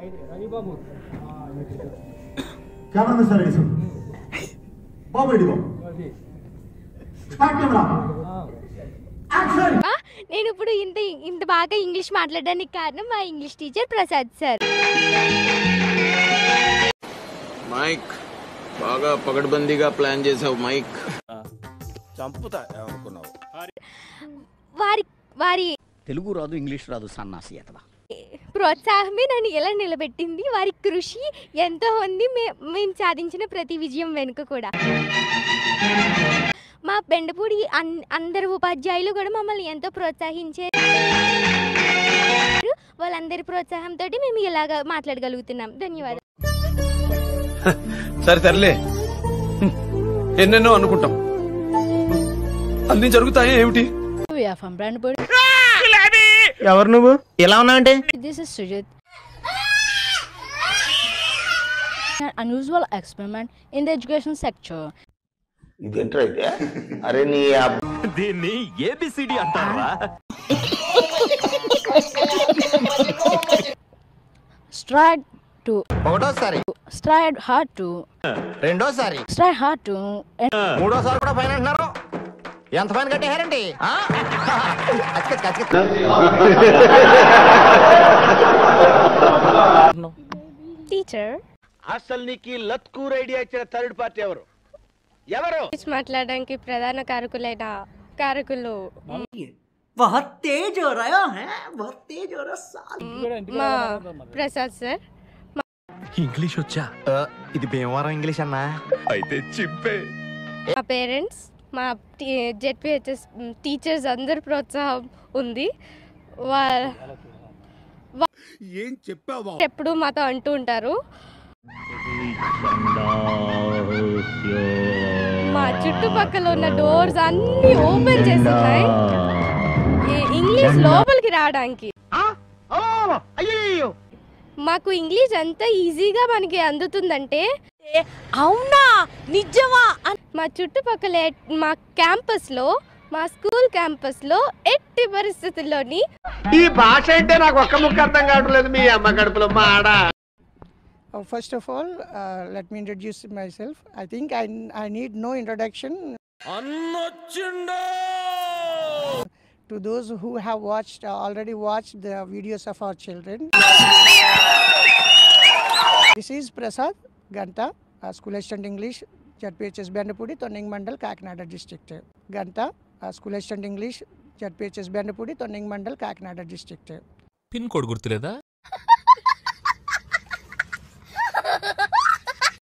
Camera mister ready sir బాబు ready బాబు start camera action ఆ, నేను ఇప్పుడు ఇంత ఇంత బాగా ఇంగ్లీష్ మాట్లాడడానికి కారణం మా English teacher Prasad sir mike బాగా పగడ్బందీగా ప్లాన్ చేసావు మైక్ చంపుతా ఏమనుకున్నావు వారి వారి తెలుగు రాదు ఇంగ్లీష్ రాదు సన్నాసి అతవా ప్రోత్సాహమే నన్ను ఎలా నిలబెట్టింది వారి కృషి ఎంతో ఉంది మే- మేము సాధించిన ప్రతి విజయం వెనుక కూడా మా బెండపూడి అన్ అందరు ఉపాధ్యాయులు కూడా మమ్మల్ని ఎంతో ప్రోత్సహించారు వాళ్ళందరి ప్రోత్సాహంతో మేము ఇలాగ మాట్లాడగలుగుతున్నాం ధన్యవాదాలు సరే సర్లే హ్మ్. ఎన్నెన్నో అనుకుంటాం అన్ని జరుగుతాయి ఏమిటి ఎవరు నువ్వు ఎలా ఉన్నావంటే This is Sujit. An unusual experiment in the education sector. ఇదేంట్రా అయితే అరే నీ దీన్ని ఏబిసిడి అంటారా Strive to ఒకటోసారి strive hard to రెండోసారి strive hard to and మూడోసారి కూడా ఫైన్ అంటున్నారు ఎంత ఫైన్ కట్టేశారండి ఆ? అతికిత్ అతికిత్. టీచర్ అసలు నీకు ఈ లత్కూర్ ఐడియా ఇచ్చిన థర్డ్ పార్టీ ఎవరు ఎవరు మాట్లాడడానికి ప్రధాన కారకులైన కారకులు बहुत तेज हो रहा है बहुत तेज हो रहा साल మా ప్రసాద్ సార్ ఇంగ్లీష్ వచ్చా ఇది భీమవరం ఇంగ్లీష్ అన్నా అయితే చిప్పే మా పేరెంట్స్ మా జెడ్పిహెచ్ఎస్ టీచర్స్ అందరి ప్రోత్సాహం ఉంది వా- ఏం చెప్పావా ఎప్పుడు మాతో అంటూ ఉంటారు మా చుట్టుపక్కల ఉన్న డోర్స్ అన్ని ఓపెన్ చేస్తున్నాయి ఈ ఇంగ్లీష్ లోపలికి రావడానికి మాకు ఇంగ్లీష్ ఎంత ఈజీగా మనకి అందుతుందంటే అవునా నిజమా మా చుట్టుపక్కల ఎట్- మా క్యాంపస్లో మా స్కూల్ క్యాంపస్లో ఎట్టి పరిస్థితుల్లోని ఈ భాష అంటే నాకు ఒక్క ముక్క అర్థం కావట్లేదు మీ అమ్మ కడుపులో మాడ Uh, first of all, uh, let me introduce myself. I think I, I need no introduction to those who have watched uh, already watched the videos of our children. This is Prasad Ganta, uh, School Assistant English, ZPHS Bandapudi, Toning Mandal, Kakinada District. Ganta, uh, School Assistant English, ZPHS Bandapudi, Toning Mandal, Kakinada District. Pin code గుర్తులేదా